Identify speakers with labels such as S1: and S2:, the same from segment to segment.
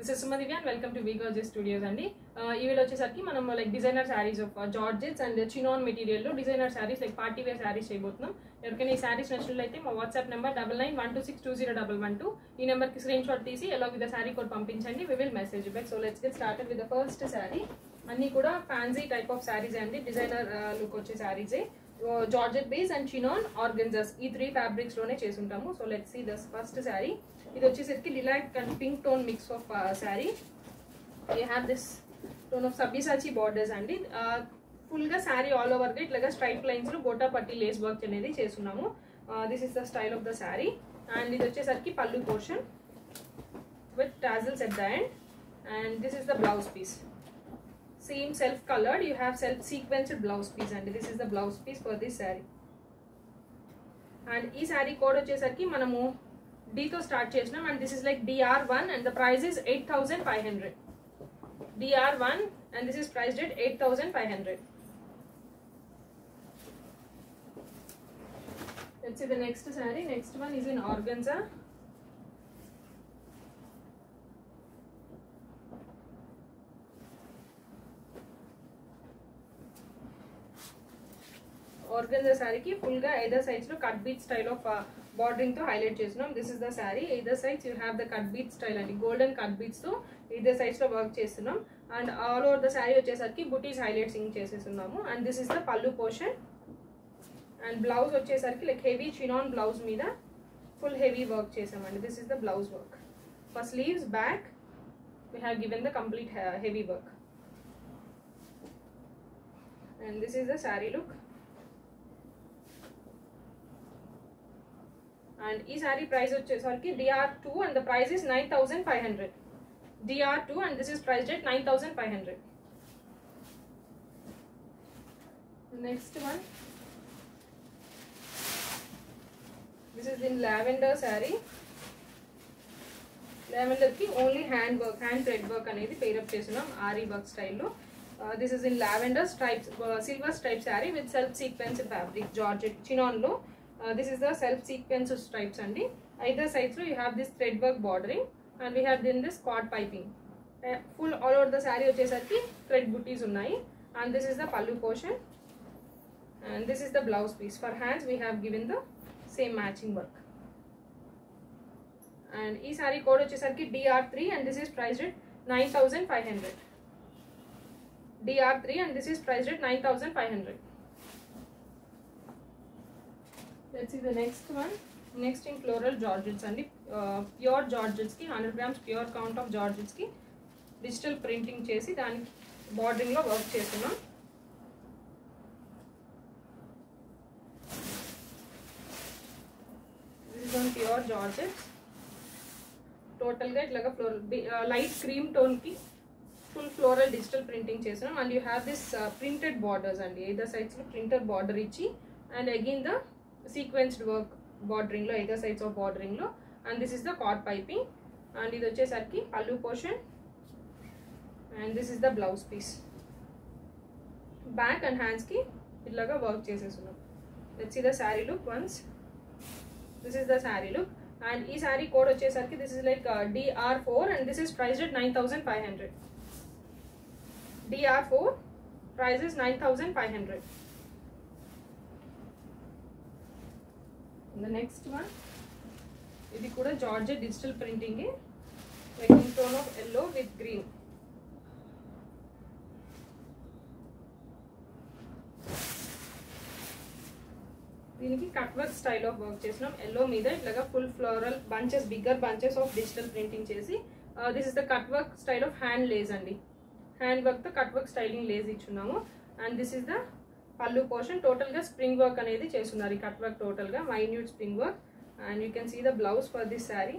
S1: This is Sumadivya and welcome to వీగోజే studios అండి Uh, ఈ వీడియో వచ్చేసరికి మనం like designer sarees of georgettes and chinon మెటీరియల్లో designer sarees like party wear sarees చేయబోతున్నాం ఎవరికైనా ఈ శారీస్ నచ్చినట్లయితే మా WhatsApp number double nine one two six two zero double one two ఈ నెంబర్కి స్క్రీన్ షాట్ తీసి ఎలా విత్ శారీ కోడ్ పంపించండి we will message back so let's get started with the first saree అన్నీ కూడా ఫ్యాన్సీ టైప్ ఆఫ్ శారీస్ అండి డిజైనర్ లుక్ వచ్చే శారీసే georgette base and chinon organzas ఈ త్రీ ఫ్యాబ్రిక్స్ లోనే చేసుంటాము so let's see this first saree ఇది వచ్చేసరికి lilac and pink tone mix of saree you have this tone of Sabyasachi borders అండి ఫుల్ గా శారీ ఆల్ ఓవర్ గా ఇట్లాగా స్ట్రైట్ లైన్స్ లో గోటా పట్టి లేస్ వర్క్ అనేది చేస్తున్నాము this is the style of the saree and ఇది వచ్చేసరికి pallu portion with tassels at the end and this is the blouse piece same self coloured you have self sequenced blouse piece అండి this is the blouse piece for this saree and ఈ saree code వచ్చేసరికి మనము డీతో start చేసినాం and this is like D R one and the price is eight thousand five hundred DR1 and this is priced at 8500 let's see the next saree next one is in organza organza శారీకి full గా either sides లో cut bead style of bordering తో highlight చేస్తున్నాం this is the saree either sides you have the cut bead style అండి golden cut beads తో either sides లో work చేస్తున్నాం and all over the saree వచ్చేసరికి బుటీస్ హైలైట్సింగ్ చేసేస్తున్నాము and this is the pallu portion and blouse వచ్చేసరికి లైక్ హెవీ చినాన్ బ్లౌజ్ మీద full heavy work చేసామండి this is the blouse work for sleeves back we have given the complete heavy work and this is the saree look and ఈ saree price వచ్చేసరికి D R two and the price is nine thousand five hundred DR2 and this is priced at 9500 next one this is in lavender saree lavender ki only hand work hand thread work అనేది pair up చేస్తున్నాం aari work స్టైల్లో this is in lavender stripes silver stripe saree with self sequence fabric georgette చినాన్లో this is the self sequence stripes అండి either సైడ్స్లో you have this thread work bordering and we have then this cut piping full all over the saree వచ్చేసరికి thread butis ఉన్నాయి and this is the pallu portion and this is the blouse piece for hands we have given the same matching work and ఈ saree code వచ్చేసరికి D R three and this is price at nine thousand five hundred D R three and this is price at nine thousand five hundred let's ఈ the next one next in floral georgettes అండి pure జార్జెట్స్కి hundred grams pure count of జార్జెట్స్కి digital printing చేసి దానికి బార్డరింగ్లో work చేస్తున్నాం this on pure georgettes టోటల్గా ఇట్లాగా ఫ్లోరల్ లైట్ క్రీమ్ టోన్కి ఫుల్ ఫ్లోరల్ డిజిటల్ ప్రింటింగ్ చేస్తున్నాం and you have this printed borders అండి ఏదో సైడ్స్లో ప్రింటెడ్ బార్డర్ ఇచ్చి and again the sequenced work బార్డరింగ్లో ఎదర్ సైడ్స్ ఆఫ్ బార్డరింగ్లో and this is the cut piping and ఇది వచ్చేసరికి pallu portion and this is the blouse piece back and హ్యాండ్స్కి ఇట్లాగా వర్క్ చేసేస్తున్నాం let's the saree look once this is the saree look and ఈ saree code వచ్చేసరికి this is like D R four and this is price at nine thousand five hundred D R four price is nine thousand five hundred the next one ఇది కూడా georgette digital printing like in tone of yellow with green దీనికి cut work style of work చేసినాం yellow మీద ఇట్లాగా full floral bunches bigger bunches of digital printing చేసి this is the cut work style of hand lace అండి hand వర్క్తో cut work styling lace ఇచ్చున్నాము and this is the pallu portion టోటల్గా spring work అనేది చేస్తున్నారు ఈ కట్ వర్క్ టోటల్గా minute spring work and you can see the blouse for this saree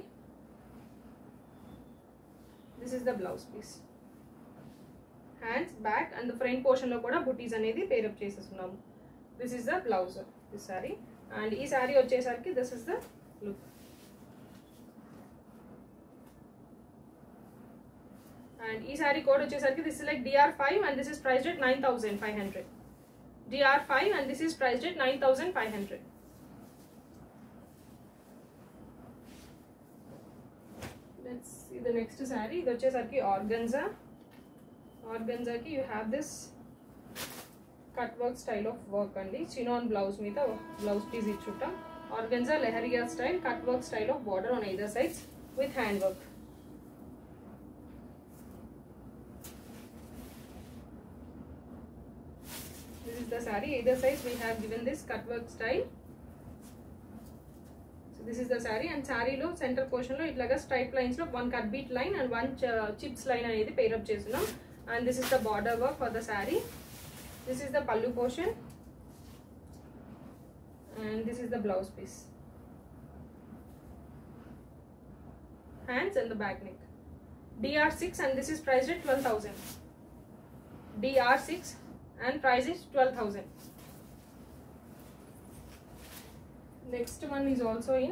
S1: this is the blouse piece hands back and front పోర్షన్లో కూడా బుటీస్ అనేది pair up చేసేస్తున్నాము this is the blouse this saree and ఈ శారీ వచ్చేసరికి this is the look and ఈ saree code వచ్చేసరికి this is like D R five and this is priced at nine thousand five hundred DR5 and this is priced at 9500. Let's see the next saree ఇది వచ్చేసరికి organza ఆర్గన్జాకి you have this cut work style of work అండి chinon blouse మీద blouse piece ఇచ్చుంటాం organza lehariya style cut work style of border on either sides with hand work this is the saree either sides we have given this cut work style so this is the saree and saree లో centre portion లో ఇట్లాగా stripe lines లో one cut bead line and one chips line అనేది pair up చేస్తున్నాం and this is the border work for the saree this is the pallu portion and this is the blouse piece hands and the back neck DR6 and this is priced at 12,000 DR6 and price is 12,000 next one is also in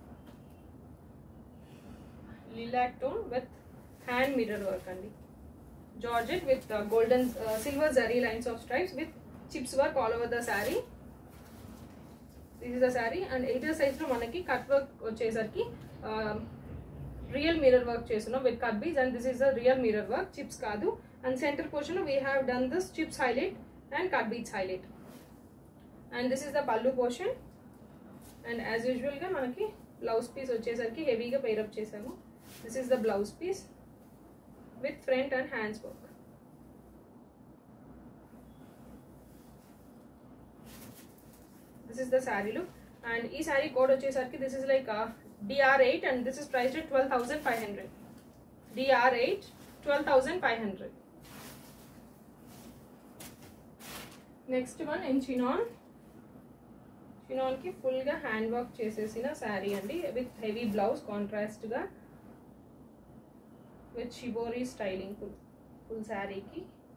S1: lilac tone with hand mirror work అండి georgette with uh, golden uh, silver zari lines of stripes with chips work all over the saree this is the saree and either size లో మనకి cut work వచ్చేసరికి real mirror work చేస్తున్నాం with cut beads and this is the real mirror work chips కాదు and centre portion we have done this chips highlight and cut beads highlight and this is the pallu portion and as యూజువల్గా మనకి blouse piece వచ్చేసరికి హెవీగా pair up చేసాము this is the blouse piece with front and hands work this is the saree look and ఈ saree code వచ్చేసరికి this is like D R eight and this is priced twelve thousand five hundred D R eight twelve thousand five hundred next one in chinon చినాన్కి ఫుల్గా hand work చేసేసిన శారీ అండి with heavy blouse కాంట్రాస్ట్గా with shibori styling full full శారీకి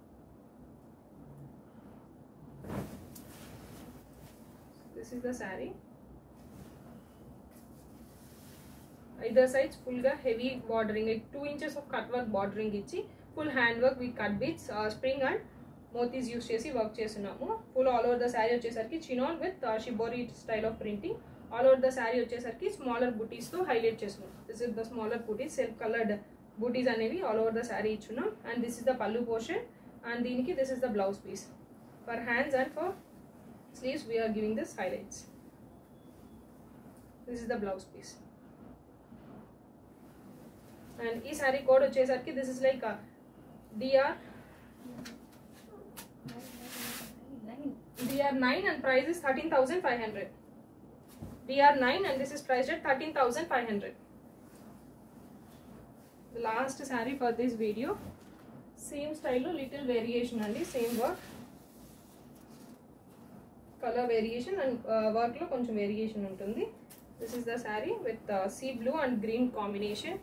S1: this is the saree either sides ఫుల్గా heavy bordering like two inches of cut work bordering ఇచ్చి full hand work with cut beads spring and motis use చేసి work చేస్తున్నాము full all over the saree వచ్చేసరికి chinon with shibori style of printing all over the saree వచ్చేసరికి smaller బుటీస్తో highlight చేస్తున్నాం this is the smaller butis self coloured butis అనేవి all over the saree ఇచ్చున్నాం and this is the pallu portion and దీనికి this is the blouse piece for hands and for sleeves we're giving this highlights this is the blouse piece and ఈ saree code వచ్చేసరికి this is like D R D R nine and price is thirteen thousand five hundred D R nine and this is price at thirteen thousand five hundred last saree for this video same స్టైల్లో little variation అండి same work colour variation and వర్క్లో కొంచెం variation ఉంటుంది this is the saree with sea blue and green combination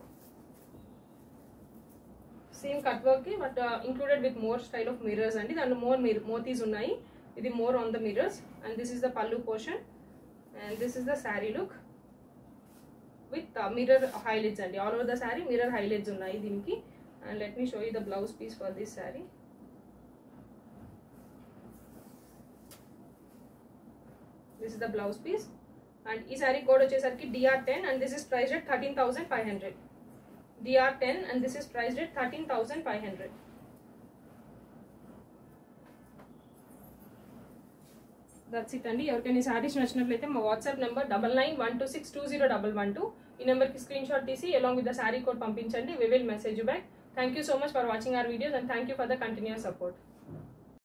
S1: same cut work but included with more style of mirrors అండి దాంట్లో more మిర్ మోతీస్ ఉన్నాయి ఇది more on the mirrors and this is the pallu portion and this is the saree look with mirror highlights అండి all over the saree mirror highlights ఉన్నాయి దీనికి and let me show you the blouse piece for this saree this is the blouse piece and ఈ saree code వచ్చేసరికి D R ten and this is price at thirteen thousand five hundred DR10 and this is priced at 13,500. That's it అండి ఎవరికైనా శారీస్ నచ్చినట్లయితే మా WhatsApp number double nine one two six two zero double one two ఈ నెంబర్కి screen shot తీసి along with the saree code పంపించండి we will message back thank you so much for watching our videos and thank you for the continuous support